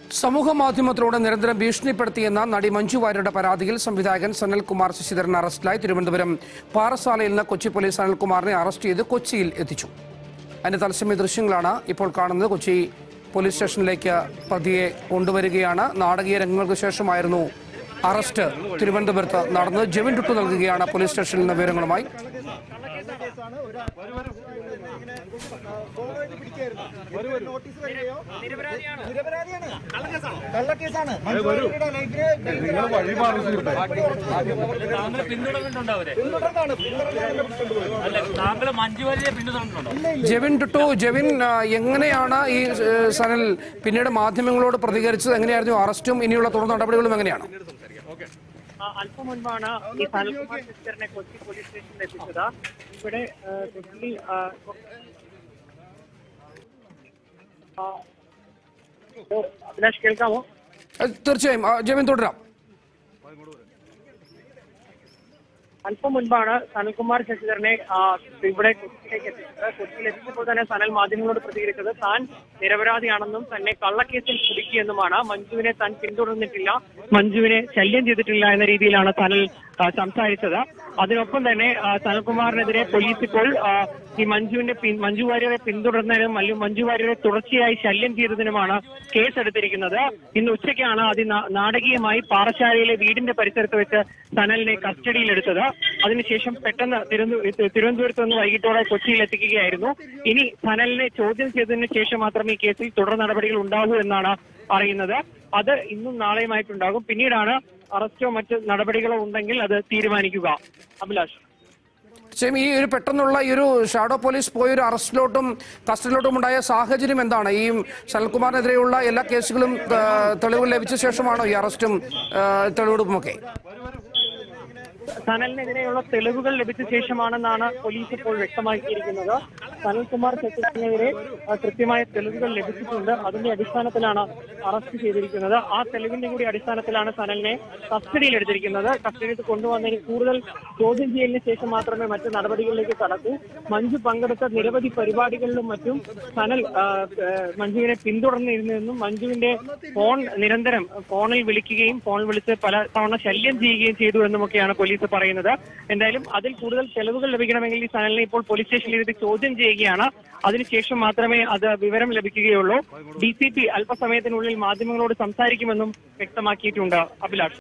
സമൂഹ മാധ്യമത്തിലൂടെ നിരന്തരം ഭീഷണിപ്പെടുത്തിയെന്ന നടി മഞ്ജു വാര്യരുടെ പരാതിയിൽ സംവിധായകൻ സനൽകുമാർ ശശിധരൻ അറസ്റ്റിലായി തിരുവനന്തപുരം പാറശാലയിൽ നിന്ന് കൊച്ചി പോലീസ് സനൽകുമാറിനെ അറസ്റ്റ് ചെയ്ത് കൊച്ചിയിൽ എത്തിച്ചു അതിന്റെ തത്സമയ ദൃശ്യങ്ങളാണ് ഇപ്പോൾ കാണുന്നത് കൊച്ചി പോലീസ് സ്റ്റേഷനിലേക്ക് പ്രതിയെ കൊണ്ടുവരികയാണ് നാടകീയ രംഗങ്ങൾക്ക് ശേഷമായിരുന്നു അറസ്റ്റ് തിരുവനന്തപുരത്ത് നടന്നത് ജെവിൻ ടുട്ടു നൽകുകയാണ് പോലീസ് സ്റ്റേഷനിൽ നിന്ന് വിവരങ്ങളുമായി നോട്ടീസ് വരികയോ നിരപരാധിയാണ് കള്ളക്കേസാണ് മഞ്ജുവാര്യരുടെ ലൈഫിന് താങ്കൾ പിന്തുടരുന്നുണ്ടോ അവരെ പിന്തുടർന്നാണ് പിന്തുടർന്നാണ് കൊണ്ടുപോയത് അല്ല താങ്കൾ മഞ്ജുവാരിയെ പിന്തുടരുന്നുണ്ടോ ജെവിൻ ടുട്ടു ജെവിൻ ആ, എങ്ങനെയാണ് ഈ ഏ, സനൽ പിന്നീട് മാധ്യമങ്ങളോട് പ്രതികരിച്ചത് എങ്ങനെയായിരുന്നു അറസ്റ്റും ഇനിയുള്ള തുടർ നടപടികളും എങ്ങനെയാണ് ആ, അല്പം മുൻപാണ് ഈ സനൽകുമാർ സിസ്റ്ററിനെ കൊച്ചി പോലീസ് സ്റ്റേഷനിൽ എത്തിച്ചത് ഇവിടെ ആ, കൊച്ചി ആ, ആ, ഓ, അഭിലാഷ് കേൾക്കാമോ ഏ, തീർച്ചയായും ആ, ജെവിൻ തുടരാം അല്പം മുൻപാണ് സനൽകുമാർ ശശിധരനെ ആ, ഇവിടെ കൊച്ചിയിലേക്ക് എത്തിച്ചത് കൊച്ചിയിൽ എത്തിച്ചപ്പോൾ തന്നെ സനൽ മാധ്യമങ്ങളോട് പ്രതികരിച്ചത് താൻ നിരപരാധിയാണെന്നും തന്നെ കള്ളക്കേസിൽ കുടുക്കിയെന്നുമാണ് മഞ്ജുവിനെ താൻ പിന്തുടർന്നിട്ടില്ല മഞ്ജുവിനെ ശല്യം ചെയ്തിട്ടില്ല എന്ന രീതിയിലാണ് സനൽ ആ, സംസാരിച്ചത് അതിനൊപ്പം തന്നെ ആ, സനൽകുമാറിനെതിരെ പോലീസ് ഇപ്പോൾ ആ, ഈ മഞ്ജുവിന്റെ പിൻ- മഞ്ജു വാര്യരെ പിന്തുടർന്നതിനും അല്ലെങ്കിൽ മഞ്ജു വാര്യരെ തുടർച്ചയായി ശല്യം ചെയ്തതിനുമാണ് കേസെടുത്തിരിക്കുന്നത് ഇന്ന് ഉച്ചയ്ക്കാണ് അതി നാടകീയമായി പാറശാലയിലെ വീടിന്റെ പരിസരത്ത് വെച്ച് സനലിനെ കസ്റ്റഡിയിലെടുത്തത് അതിനുശേഷം പെട്ടെന്ന് തിരുവനന്തപുരത്ത് തിരുവനന്തപുരത്ത് നിന്ന് വൈകിട്ടോടെ കൊച്ചിയിൽ എത്തിക്കുകയായിരുന്നു ഇനി സനലിനെ ചോദ്യം ചെയ്തതിനു ശേഷം മാത്രമേ ഈ കേസിൽ തുടർ നടപടികൾ ഉണ്ടാകൂ എന്നാണ് അറിയുന്നത് അത് ഇന്നും നാളെയുമായിട്ടുണ്ടാകും പിന്നീടാണ് അറസ്റ്റോ മറ്റ് നടപടികളോ ഉണ്ടെങ്കിൽ അത് തീരുമാനിക്കുക അഭിലാഷ് തീർച്ചയായും ഈ ഒരു പെട്ടെന്നുള്ള ഈ ഒരു ഷാഡോ പോലീസ് പോയ ഒരു അറസ്റ്റിലോട്ടും കസ്റ്റഡിയിലോട്ടും ഉണ്ടായ സാഹചര്യം എന്താണ് ഈ സനൽകുമാറിനെതിരെയുള്ള എല്ലാ കേസുകളും ആ, തെളിവുകൾ ലഭിച്ച ശേഷമാണോ ഈ അറസ്റ്റും ആ, തെളിവെടുപ്പുമൊക്കെ സനലിനെതിരെയുള്ള തെളിവുകൾ ലഭിച്ച ശേഷമാണെന്നാണ് പോലീസ് ഇപ്പോൾ വ്യക്തമാക്കിയിരിക്കുന്നത് സനൽകുമാർ ശശിധരനെതിരെ ആ, കൃത്യമായ തെളിവുകൾ ലഭിച്ചിട്ടുണ്ട് അതിന്റെ അടിസ്ഥാനത്തിലാണ് അറസ്റ്റ് ചെയ്തിരിക്കുന്നത് ആ തെളിവിന്റെ കൂടി അടിസ്ഥാനത്തിലാണ് സനലിനെ കസ്റ്റഡിയിൽ എടുത്തിരിക്കുന്നത് കസ്റ്റഡിയിൽ കൊണ്ടുവന്നതിന് കൂടുതൽ ചോദ്യം ചെയ്യലിന് ശേഷം മാത്രമേ മറ്റ് നടപടികളിലേക്ക് കടക്കൂ മഞ്ജു പങ്കെടുത്ത നിരവധി പരിപാടികളിലും മറ്റും സനൽ ആ, ആ, മഞ്ജുവിനെ പിന്തുടർന്നിരുന്നെന്നും മഞ്ജുവിന്റെ ഫോൺ നിരന്തരം ഫോണിൽ വിളിക്കുകയും ഫോണിൽ വിളിച്ച് പല തവണ ശല്യം ചെയ്യുകയും ചെയ്തു എന്നുമൊക്കെയാണ് പോലീസ് പറയുന്നത് എന്തായാലും അതിൽ കൂടുതൽ തെളിവുകൾ ലഭിക്കണമെങ്കിൽ ഈ സനലിനെ ഇപ്പോൾ പോലീസ് സ്റ്റേഷനിൽ ഇരുത്തി ചോദ്യം ചെയ്യുകയാണ് അതിനുശേഷം മാത്രമേ അത് വിവരം ലഭിക്കുകയുള്ളൂ ഡി സി പി അല്പസമയത്തിനുള്ളിൽ മാധ്യമങ്ങളോട് സംസാരിക്കുമെന്നും വ്യക്തമാക്കിയിട്ടുണ്ട് അഭിലാഷ്